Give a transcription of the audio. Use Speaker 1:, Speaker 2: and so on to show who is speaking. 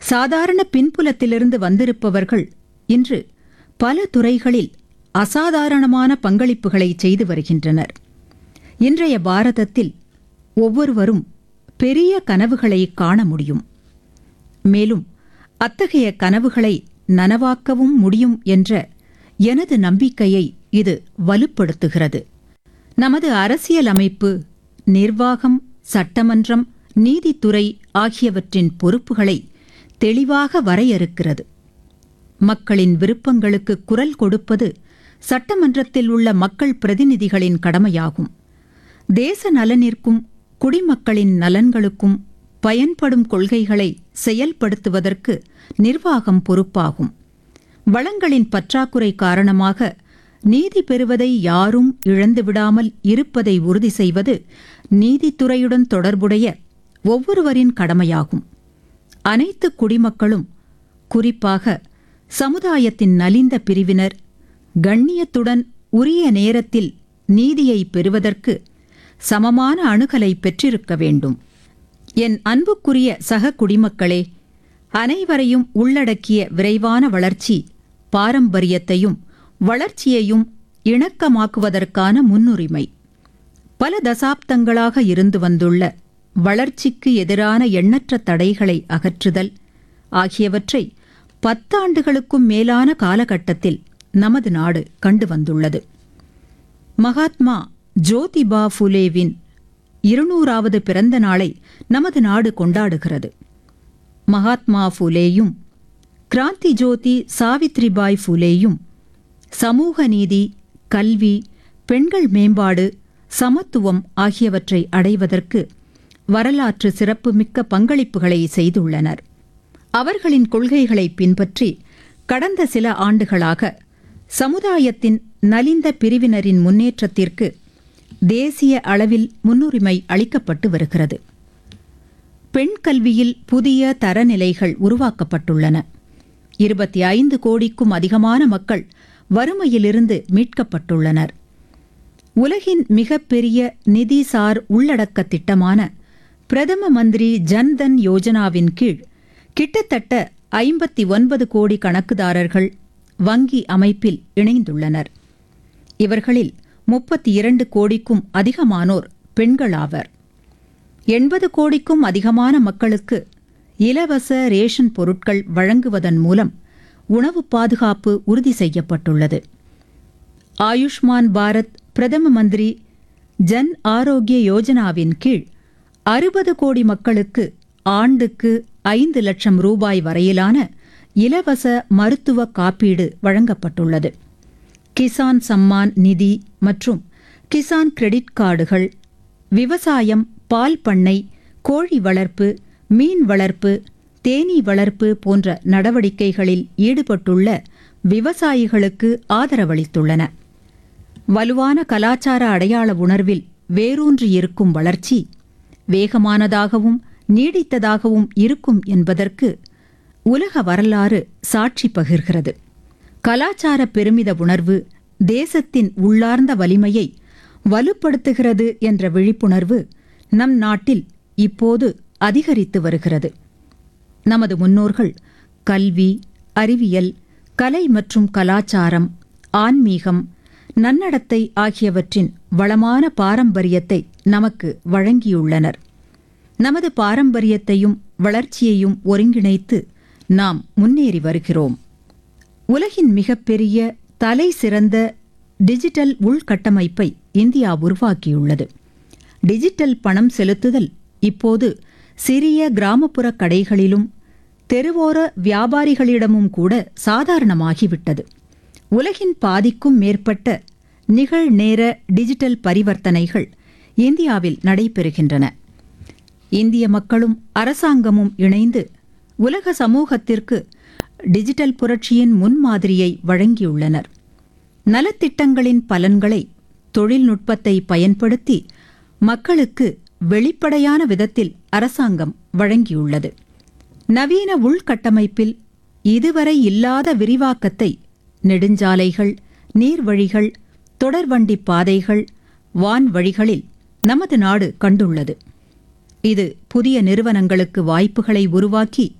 Speaker 1: சாதாரண பின்புலத்திலிருந்து வந்திருப்பவர்கள் இன்று பல துறைகளில் அசாதாரணமான பங்களிப்புகளை செய்து வருகின்றனர் இன்றைய பாரதத்தில் ஒவ்வொருவரும் பெரிய கனவுகளை காண முடியும் மேலும் அத்தகைய கனவுகளை நனவாக்கவும் முடியும் என்ற எனது நம்பிக்கையை இது வலுப்படுத்துகிறது நமது அரசியல் அமைப்பு நிர்வாகம் சட்டமன்றம் நீதித்துறை ஆகியவற்றின் பொறுப்புகளை தெளிவாக வரையறுக்கிறது மக்களின் விருப்பங்களுக்கு குரல் கொடுப்பது சட்டமன்றத்தில் உள்ள மக்கள் பிரதிநிதிகளின் கடமையாகும் தேச நலனிற்கும் குடிமக்களின் நலன்களுக்கும் பயன்படும் கொள்கைகளை செயல்படுத்துவதற்கு நிர்வாகம் பொறுப்பாகும் வளங்களின் பற்றாக்குறை காரணமாக நீதி பெறுவதை யாரும் இழந்துவிடாமல் இருப்பதை உறுதி செய்வது நீதித்துறையுடன் தொடர்புடைய ஒவ்வொருவரின் கடமையாகும் அனைத்து குடிமக்களும் குறிப்பாக சமுதாயத்தின் நலிந்த பிரிவினர் கண்ணியத்துடன் உரிய நேரத்தில் நீதியை பெறுவதற்கு சமமான அணுகலை பெற்றிருக்க வேண்டும் என் அன்புக்குரிய சக குடிமக்களே அனைவரையும் உள்ளடக்கிய விரைவான வளர்ச்சி பாரம்பரியத்தையும் வளர்ச்சியையும் இணக்கமாக்குவதற்கான முன்னுரிமை பல தசாப்தங்களாக இருந்து வந்துள்ள வளர்ச்சிக்கு எதிரான எண்ணற்ற தடைகளை அகற்றுதல் ஆகியவற்றை பத்தாண்டுகளுக்கும் மேலான காலகட்டத்தில் நமது நாடு கண்டு வந்துள்ளது மகாத்மா ஜோதிபா ஃபுலேவின் இருநூறாவது பிறந்த நாளை நமது நாடு கொண்டாடுகிறது மகாத்மா ஃபுலேயும் கிராந்தி ஜோதி சாவித்ரிபாய் ஃபுலேயும் சமூக நீதி கல்வி பெண்கள் மேம்பாடு சமத்துவம் ஆகியவற்றை அடைவதற்கு வரலாற்று சிறப்புமிக்க பங்களிப்புகளை செய்துள்ளனர் அவர்களின் கொள்கைகளை பின்பற்றி கடந்த சில ஆண்டுகளாக சமுதாயத்தின் நலிந்த பிரிவினரின் முன்னேற்றத்திற்கு தேசிய அளவில் முன்னுரிமை அளிக்கப்பட்டு வருகிறது பெண் கல்வியில் புதிய தரநிலைகள் உருவாக்கப்பட்டுள்ளன இருபத்தி ஐந்து கோடிக்கும் அதிகமான மக்கள் வறுமையிலிருந்து மீட்கப்பட்டுள்ளனர் உலகின் மிகப்பெரிய நிதிசார் உள்ளடக்க திட்டமான பிரதம மந்திரி ஜன்தன் யோஜனாவின் கீழ் கிட்டத்தட்ட ஐம்பத்தி ஒன்பது கோடி கணக்குதாரர்கள் வங்கி அமைப்பில் இணைந்துள்ளனர் இவர்களில் முப்பத்தி இரண்டு கோடிக்கும் அதிகமானோர் பெண்களாவர் எண்பது கோடிக்கும் அதிகமான மக்களுக்கு இலவச ரேஷன் பொருட்கள் வழங்குவதன் மூலம் உணவு பாதுகாப்பு உறுதி செய்யப்பட்டுள்ளது ஆயுஷ்மான் பாரத் பிரதம மந்திரி ஜன் ஆரோக்கிய யோஜனாவின் கீழ் அறுபது கோடி மக்களுக்கு ஆண்டுக்கு ஐந்து லட்சம் ரூபாய் வரையிலான இலவச மருத்துவ காப்பீடு வழங்கப்பட்டுள்ளது கிசான் சம்மான் நிதி மற்றும் கிசான் கிரெடிட் கார்டுகள் விவசாயம் பால் பண்ணை கோழி வளர்ப்பு மீன் வளர்ப்பு தேனீ வளர்ப்பு போன்ற நடவடிக்கைகளில் ஈடுபட்டுள்ள விவசாயிகளுக்கு ஆதரவளித்துள்ளன வலுவான கலாச்சார அடையாள உணர்வில் வேரூன்றியிருக்கும் வளர்ச்சி வேகமானதாகவும் நீடித்ததாகவும் இருக்கும் என்பதற்கு உலக வரலாறு சாட்சி பகிர்கிறது கலாச்சார பெருமித உணர்வு தேசத்தின் உள்ளார்ந்த வலிமையை வலுப்படுத்துகிறது என்ற விழிப்புணர்வு நம் நாட்டில் இப்போது அதிகரித்து வருகிறது நமது முன்னோர்கள் கல்வி அறிவியல் கலை மற்றும் கலாச்சாரம் ஆன்மீகம் நன்னடத்தை ஆகியவற்றின் வளமான பாரம்பரியத்தை நமக்கு வழங்கியுள்ளனர் நமது பாரம்பரியத்தையும் வளர்ச்சியையும் ஒருங்கிணைத்து நாம் முன்னேறி வருகிறோம் உலகின் மிகப்பெரிய தலை சிறந்த டிஜிட்டல் உள்கட்டமைப்பை இந்தியா உருவாக்கியுள்ளது டிஜிட்டல் பணம் செலுத்துதல் இப்போது சிறிய கிராமப்புற கடைகளிலும் தெருவோர வியாபாரிகளிடமும் கூட சாதாரணமாகிவிட்டது உலகின் பாதிக்கும் மேற்பட்ட நிகழ்நேர டிஜிட்டல் பரிவர்த்தனைகள் இந்தியாவில் நடைபெறுகின்றன இந்திய மக்களும் அரசாங்கமும் இணைந்து உலக சமூகத்திற்கு டிஜிட்டல் புரட்சியின் முன்மாதிரியை வழங்கியுள்ளனர் நலத்திட்டங்களின் பலன்களை தொழில்நுட்பத்தை பயன்படுத்தி மக்களுக்கு வெளிப்படையான விதத்தில் அரசாங்கம் வழங்கியுள்ளது நவீன உள்கட்டமைப்பில் இதுவரை இல்லாத விரிவாக்கத்தை நெடுஞ்சாலைகள் நீர்வழிகள் தொடர்வண்டி பாதைகள் வான்வழிகளில் நமது நாடு கண்டுள்ளது இது புதிய நிறுவனங்களுக்கு வாய்ப்புகளை உருவாக்கி